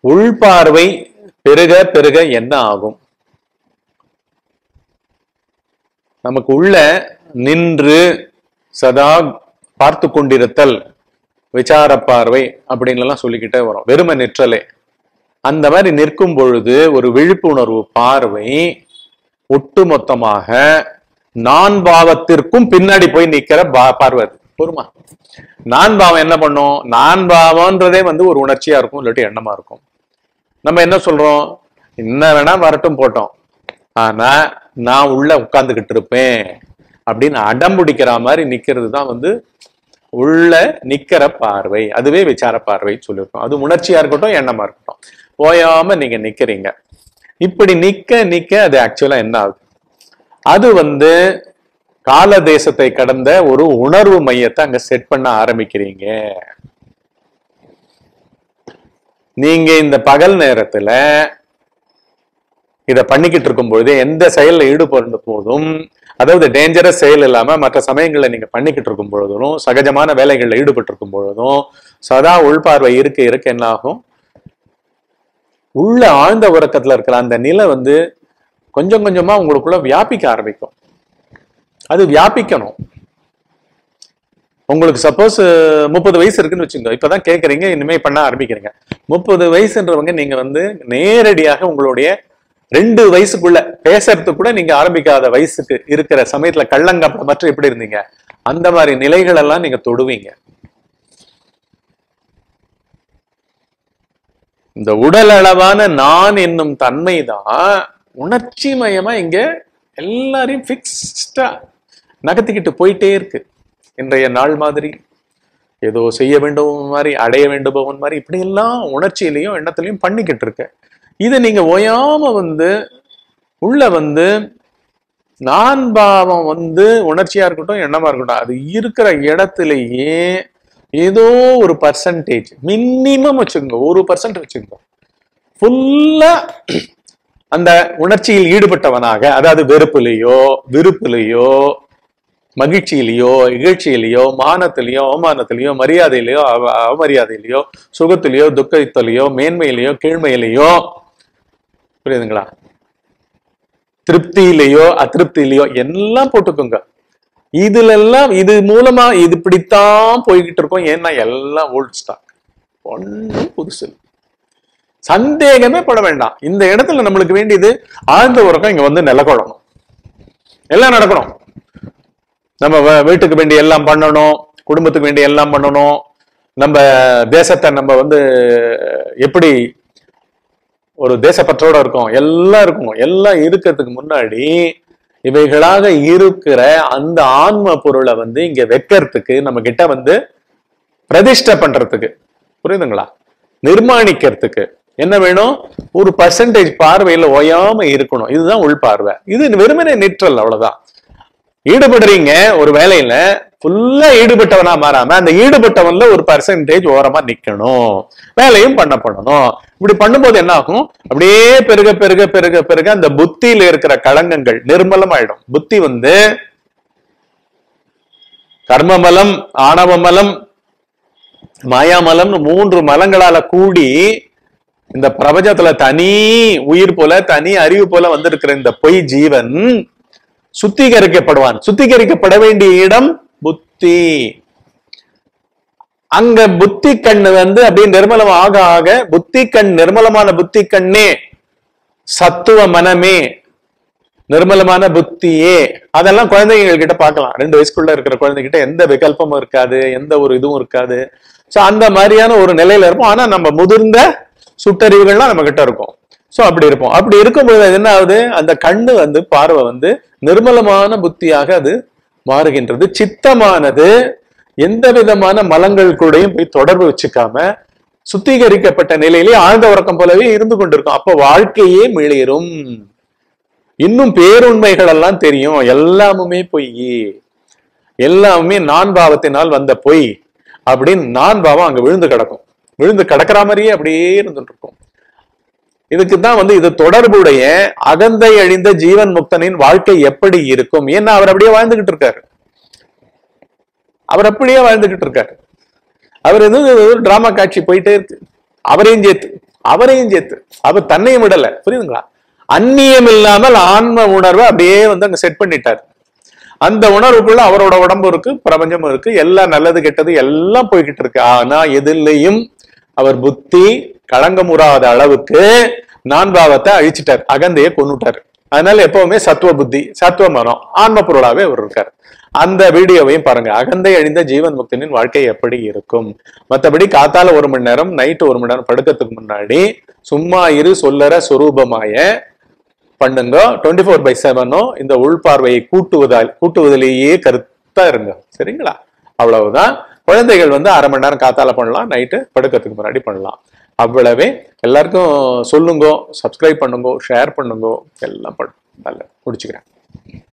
உள்பார்வை பெருக பெருக என்ன ஆகும் நமக்கு உள்ள நின்று சதா பார்த்து கொண்டிருத்தல் விசார பார்வை அப்படின்னு எல்லாம் சொல்லிக்கிட்டே வரும் வெறுமை நிற்றலே அந்த மாதிரி நிற்கும் பொழுது ஒரு விழிப்புணர்வு பார்வை ஒட்டுமொத்தமாக நான் பாவத்திற்கும் பின்னாடி போய் நிக்கிற பா- பார்வை அது பொறுமா நான் பாவம் என்ன பண்ணும் நான் பாவம்ன்றதே வந்து ஒரு உணர்ச்சியா இருக்கும் இல்லாட்டி எண்ணமா இருக்கும் நம்ம என்ன சொல்றோம் என்ன வேணா வரட்டும் போட்டோம் ஆனா நான் உள்ள உட்கார்ந்துகிட்டு இருப்பேன் அப்படின்னு அடம் பிடிக்கிற மாதிரி நிக்கிறது தான் வந்து உள்ள நிக்கிற பார்வை அதுவே விசார பார்வைன்னு சொல்லியிருக்கோம் அது உணர்ச்சியா இருக்கட்டும் எண்ணமா இருக்கட்டும் ஓயாம நீங்க நிக்கிறீங்க இப்படி நிக்க நிக்க அது ஆக்சுவலா என்ன ஆகுது அது வந்து கால தேசத்தை கடந்த ஒரு உணர்வு மையத்தை அங்க செட் பண்ண ஆரம்பிக்கிறீங்க நீங்க இந்த பகல் நேரத்துல இத பண்ணிக்கிட்டு இருக்கும் பொழுது எந்த செயல்ல ஈடுபடுற போதும் அதாவது டேஞ்சரஸ் செயல் இல்லாம மற்ற சமயங்கள்ல நீங்க பண்ணிக்கிட்டு இருக்கும் பொழுதும் சகஜமான வேலைகள்ல ஈடுபட்டு இருக்கும் பொழுதும் சதா உள்பார்வை இருக்க இருக்க என்ன ஆகும் உள்ள ஆழ்ந்த உறக்கத்துல இருக்கிற அந்த நிலை வந்து கொஞ்சம் கொஞ்சமா உங்களுக்குள்ள வியாபிக்க ஆரம்பிக்கும் அது வியாபிக்கணும் உங்களுக்கு சப்போஸ் முப்பது வயசு இருக்குன்னு வச்சுக்கோங்க இப்பதான் கேக்குறீங்க இனிமே பண்ண ஆரம்பிக்கிறீங்க முப்பது வயசுன்றவங்க நீங்க வந்து நேரடியாக உங்களுடைய ரெண்டு வயசுக்குள்ள பேசுறதுக்கு கூட நீங்க ஆரம்பிக்காத வயசுக்கு இருக்கிற சமயத்துல கள்ளங்கப்ப மற்ற எப்படி இருந்தீங்க அந்த மாதிரி நிலைகள் எல்லாம் நீங்க தொடுவீங்க இந்த உடல் அளவான நான் என்னும் தன்மை தான் உணர்ச்சி மயமா இங்க எல்லாரையும் பிக்ஸ்டா நகர்த்திக்கிட்டு போயிட்டே இருக்கு இன்றைய நாள் மாதிரி ஏதோ செய்ய வேண்டும் மாதிரி அடைய வேண்டுபவன் மாதிரி இப்படி எல்லாம் உணர்ச்சியிலையும் எண்ணத்திலையும் பண்ணிக்கிட்டு இருக்க இதை நீங்க ஓயாம வந்து உள்ள வந்து நான் பாவம் வந்து உணர்ச்சியா இருக்கட்டும் எண்ணமா இருக்கட்டும் அது இருக்கிற இடத்துலயே ஏதோ ஒரு பர்சன்டேஜ் மினிமம் வச்சுக்கோங்க ஒரு பர்சன்ட் வச்சுக்கோங்க ஃபுல்லா அந்த உணர்ச்சியில் ஈடுபட்டவனாக அதாவது வெறுப்புலையோ விருப்புலையோ மகிழ்ச்சியிலையோ இகழ்ச்சியிலையோ மானத்திலையோ அவமானத்திலையோ மரியாதையிலையோ அவ அவமரியாதையிலையோ சுகத்திலையோ துக்கத்திலையோ மேன்மையிலையோ கீழ்மையிலையோ புரியுதுங்களா திருப்தியிலையோ அதிருப்தியிலையோ எல்லாம் போட்டுக்கோங்க இதுல எல்லாம் இது மூலமா இது இப்படித்தான் போய்கிட்டு இருக்கோம் ஏன்னா எல்லாம் ஓல்ட் ஸ்டாக் ஒன்றும் புதுசு இல்ல. சந்தேகமே பட வேண்டாம் இந்த இடத்துல நம்மளுக்கு வேண்டியது ஆழ்ந்த உறக்கம் இங்க வந்து நிலக்கொள்ளணும் எல்லாம் நடக்கணும் நம்ம வ- வீட்டுக்கு வேண்டிய எல்லாம் பண்ணணும் குடும்பத்துக்கு வேண்டிய எல்லாம் பண்ணணும் நம்ம தேசத்தை நம்ம வந்து எப்படி ஒரு தேசப்பற்றோட இருக்கும் எல்லாம் இருக்கும் எல்லாம் இருக்கிறதுக்கு முன்னாடி இவைகளாக இருக்கிற அந்த ஆன்ம பொருளை வந்து இங்க வைக்கிறதுக்கு நம்ம கிட்ட வந்து பிரதிஷ்டை பண்றதுக்கு புரியுதுங்களா நிர்மாணிக்கிறதுக்கு என்ன வேணும் ஒரு பர்சன்டேஜ் பார்வையில ஓயாம இருக்கணும் இதுதான் உள் பார்வை இது வெறுமனே நிற்றல் அவ்வளவுதான் ஈடுபடுறீங்க ஒரு வேலையில ஃபுல்லா ஈடுபட்டவனா மாறாம அந்த ஈடுபட்டவன்ல ஒரு பர்சன்டேஜ் ஓரமா நிக்கணும் வேலையும் பண்ணப்படணும் இப்படி பண்ணும்போது என்ன ஆகும் அப்படியே பெருக பெருக பெருக பெருக அந்த புத்தியில இருக்கிற களங்கங்கள் நிர்மலமாயிடும் புத்தி வந்து கர்மமலம் ஆணவமலம் மாயாமலம்னு மூன்று மலங்களால கூடி இந்த பிரபஞ்சத்துல தனி உயிர் போல தனி அறிவு போல வந்திருக்கிற இந்த பொய் ஜீவன் சுத்திகரிக்கப்படுவான் சுத்திகரிக்கப்பட வேண்டிய இடம் புத்தி அங்க புத்தி கண்ணு வந்து அப்படியே நிர்மலம் ஆக ஆக புத்தி கண் நிர்மலமான புத்தி கண்ணே சத்துவ மனமே நிர்மலமான புத்தியே அதெல்லாம் குழந்தைங்க கிட்ட பார்க்கலாம் ரெண்டு வயசுக்குள்ள இருக்கிற குழந்தைகிட்ட எந்த விகல்பமும் இருக்காது எந்த ஒரு இதுவும் இருக்காது சோ அந்த மாதிரியான ஒரு நிலையில இருப்போம் ஆனா நம்ம முதிர்ந்த சுட்டறிவுகள்லாம் நம்ம கிட்ட இருக்கும் சோ அப்படி இருப்போம் அப்படி இருக்கும்போது அது என்ன ஆகுது அந்த கண்ணு வந்து பார்வை வந்து நிர்மலமான புத்தியாக அது மாறுகின்றது சித்தமானது எந்த விதமான மலங்கள் கூடயும் போய் தொடர்பு வச்சுக்காம சுத்திகரிக்கப்பட்ட நிலையிலே ஆழ்ந்த உறக்கம் போலவே இருந்து கொண்டிருக்கும் அப்ப வாழ்க்கையே மிளிரும் இன்னும் பேருண்மைகள் எல்லாம் தெரியும் எல்லாமுமே பொய் எல்லாமே நான் பாவத்தினால் வந்த பொய் அப்படின்னு நான் பாவம் அங்க விழுந்து கிடக்கும் விழுந்து கிடக்கிற மாதிரியே அப்படியே இருந்துட்டு இருக்கும் இதுக்கு தான் வந்து இது தொடர்புடைய அகந்தை அழிந்த ஜீவன் முக்தனின் வாழ்க்கை எப்படி இருக்கும் ஏன்னா அவர் அப்படியே வாழ்ந்துகிட்டு இருக்காரு அவர் அப்படியே வாழ்ந்துகிட்டு இருக்காரு அவர் எதுவும் டிராமா காட்சி போயிட்டே இருக்கு அவரையும் சேர்த்து அவரையும் சேர்த்து அவர் தன்னையும் விடல புரியுதுங்களா அந்நியம் இல்லாமல் ஆன்ம உணர்வை அப்படியே வந்து அங்க செட் பண்ணிட்டார் அந்த உணர்வுக்குள்ள அவரோட உடம்பு இருக்கு பிரபஞ்சமும் இருக்கு எல்லாம் நல்லது கெட்டது எல்லாம் போய்கிட்டு இருக்கு ஆனா எதுலயும் அவர் புத்தி களங்கமுறாத அளவுக்கு நான்பாவத்தை அழிச்சிட்டார் அகந்தையை கொன்னுட்டார் அதனால எப்பவுமே சத்துவ புத்தி சத்துவ மனம் ஆன்ம பொருளாவே அவர் இருக்கார் அந்த வீடியோவையும் பாருங்க அகந்தை அழிந்த ஜீவன் முக்தனின் வாழ்க்கை எப்படி இருக்கும் மத்தபடி காத்தால ஒரு மணி நேரம் நைட்டு ஒரு மணி நேரம் படுக்கிறதுக்கு முன்னாடி சும்மா இரு சொல்லற சொரூபமாய பண்ணுங்க டுவெண்ட்டி ஃபோர் பை செவனும் இந்த உள்பார்வையை கூட்டுவதால் கூட்டுவதிலேயே கருத்தா இருங்க சரிங்களா அவ்வளவுதான் குழந்தைகள் வந்து அரை மணி நேரம் காத்தால பண்ணலாம் நைட்டு படுக்கிறதுக்கு முன்னாடி பண்ணலாம் அவ்வளவே எல்லாருக்கும் சொல்லுங்க சப்ஸ்கிரைப் பண்ணுங்க ஷேர் பண்ணுங்க எல்லாம் பண்ணுங்க நல்ல முடிச்சுக்கிறேன்